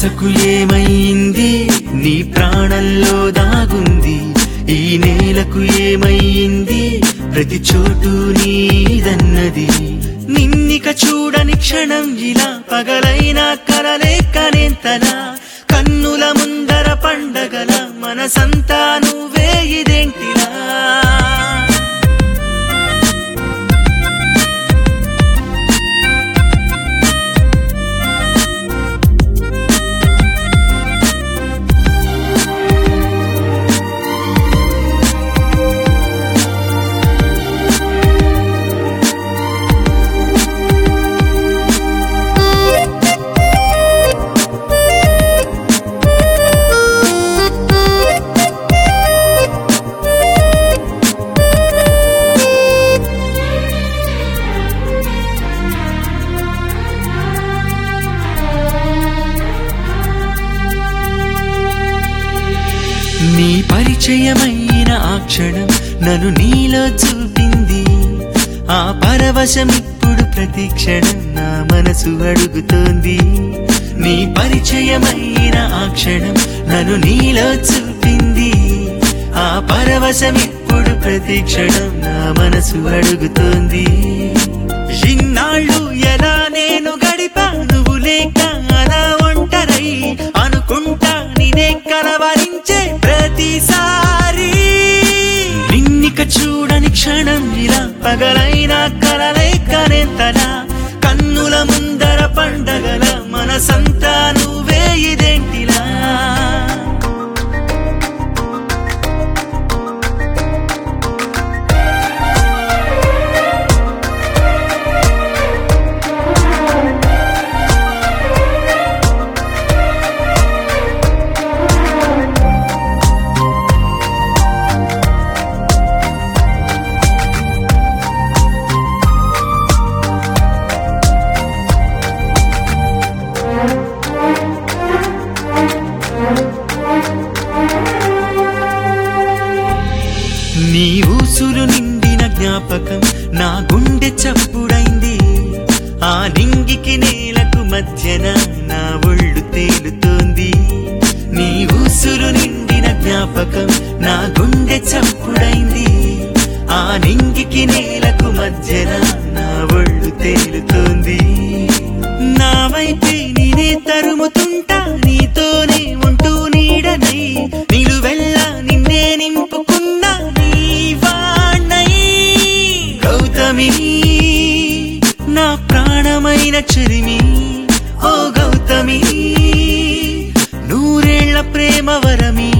మనసకు ఏమైంది నీ ప్రాణంలో దాగుంది ఈ నేలకు ఏమైంది ప్రతి చోటు నీదన్నది నిన్నిక చూడని క్షణం ఇలా పగలైన కలలే కనేంతలా కన్నుల ముందర పండగల మనసంతా నువ్వే ఇదేంటిలా నీ పరిచయమైన ఆ క్షణం నన్ను నీలో చూపింది ఆ పరవశం ఇప్పుడు ప్రతి క్షణం నా మనసు అడుగుతోంది నీ పరిచయమైన ఆ క్షణం నన్ను నీలో చూపింది ఆ పరవశం ఇప్పుడు ప్రతి క్షణం నా మనసు అడుగుతోంది ఇన్నాళ్ళు ఎలా నేను గడిపా నువ్వు లేక అలా ఒంటరై అనుకుంటా నినే కలవరించే ప్రతిసారి నిన్నిక చూడని క్షణం ఇలా పగలైన కలలై కనెంతలా కన్నుల ముందర పండగల మనసంతా నువ్వే ఇదేంటిలా నీ ఊసులు నిండిన జ్ఞాపకం నా గుండె చప్పుడైంది ఆ నింగికి నేలకు మధ్యన నా ఒళ్ళు తేలుతోంది నీ ఊసులు నిండిన జ్ఞాపకం నా గుండె చప్పుడైంది ఆ నింగికి నేలకు మధ్యన నా ఒళ్ళు తేలుతోంది నా వైపే నేనే తరుముతుంటా నీతోనే ఉంటూ నీడనై నిలువెల్లా నిన్నే నింపుకున్నా నీ వాణ్ణై గౌతమి నా ప్రాణమైన చెరిమి ఓ గౌతమి నూరేళ్ల ప్రేమ వరమి